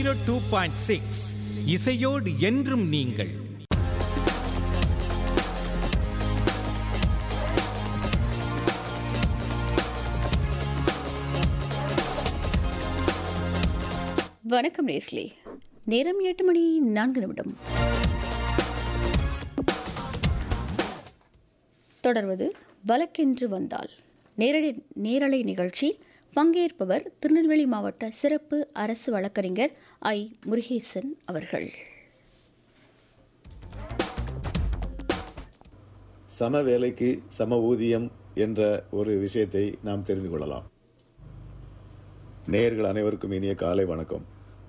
two point six இசையோடு என்றும் நீங்கள் வணக்கம் நேர்களே நேரம் எட்டு மணி நான்கு நிமிடம் தொடர்வது வழக்கென்று வந்தால் நேரடி நேரலை நிகழ்ச்சி பங்கேற்பவர் திருநெல்வேலி மாவட்ட சிறப்பு அரசு வழக்கறிஞர் ஐ முருகேசன் அவர்கள் சம வேலைக்கு சம ஊதியம் என்ற ஒரு விஷயத்தை நாம் தெரிந்து கொள்ளலாம் நேயர்கள் அனைவருக்கும் இனிய காலை வணக்கம்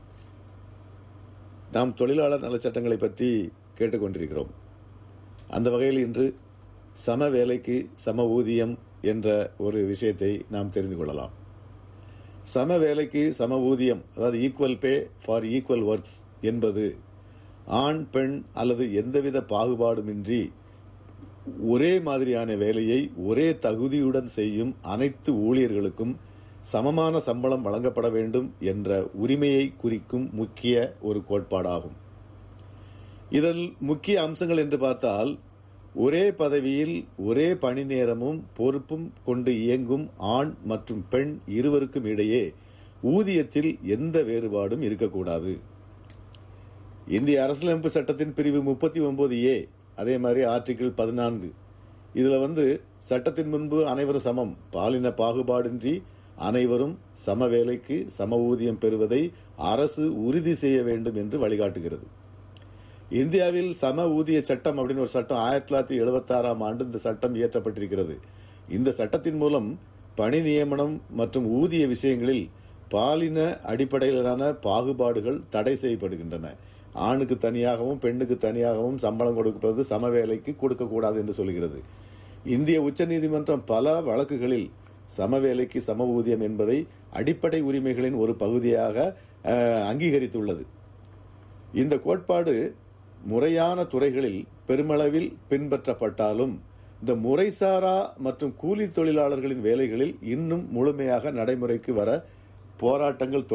நாம் தொழிலாளர் நலச்சட்டங்களை பற்றி கேட்டுக்கொண்டிருக்கிறோம் அந்த வகையில் இன்று சம வேலைக்கு சம ஊதியம் என்ற ஒரு விஷயத்தை நாம் தெரிந்து கொள்ளலாம் சம வேலைக்கு சம ஊதியம் அதாவது equal pay for equal works என்பது ஆண் பெண் அல்லது எந்தவித பாகுபாடுமின்றி ஒரே மாதிரியான வேலையை ஒரே தகுதியுடன் செய்யும் அனைத்து ஊழியர்களுக்கும் சமமான சம்பளம் வழங்கப்பட வேண்டும் என்ற உரிமையை குறிக்கும் முக்கிய ஒரு கோட்பாடாகும் இதில் முக்கிய அம்சங்கள் என்று பார்த்தால் ஒரே பதவியில் ஒரே பணி நேரமும் பொறுப்பும் கொண்டு இயங்கும் ஆண் மற்றும் பெண் இருவருக்கும் இடையே ஊதியத்தில் எந்த வேறுபாடும் இருக்கக்கூடாது இந்திய அரசியலமைப்பு சட்டத்தின் பிரிவு முப்பத்தி ஒன்பது ஏ அதே மாதிரி ஆர்டிகிள் பதினான்கு இதுல வந்து சட்டத்தின் முன்பு அனைவரும் சமம் பாலின பாகுபாடின்றி அனைவரும் சம வேலைக்கு சம ஊதியம் பெறுவதை அரசு உறுதி செய்ய வேண்டும் என்று வழிகாட்டுகிறது இந்தியாவில் சம ஊதிய சட்டம் அப்படின்னு ஒரு சட்டம் ஆயிரத்தி தொள்ளாயிரத்தி எழுபத்தி ஆறாம் ஆண்டு இந்த சட்டம் இயற்றப்பட்டிருக்கிறது இந்த சட்டத்தின் மூலம் பணி நியமனம் மற்றும் ஊதிய விஷயங்களில் பாலின அடிப்படையிலான பாகுபாடுகள் தடை செய்யப்படுகின்றன ஆணுக்கு தனியாகவும் பெண்ணுக்கு தனியாகவும் சம்பளம் கொடுப்பது சம வேலைக்கு கொடுக்கக்கூடாது என்று சொல்கிறது இந்திய உச்சநீதிமன்றம் பல வழக்குகளில் சம வேலைக்கு சம ஊதியம் என்பதை அடிப்படை உரிமைகளின் ஒரு பகுதியாக அஹ், அங்கீகரித்துள்ளது இந்த கோட்பாடு முறையான துறைகளில் பெருமளவில் பின்பற்றப்பட்டாலும் இந்த முறைசாரா மற்றும் கூலி தொழிலாளர்களின் வேலைகளில் இன்னும் முழுமையாக நடைமுறைக்கு வர போராட்டங்கள்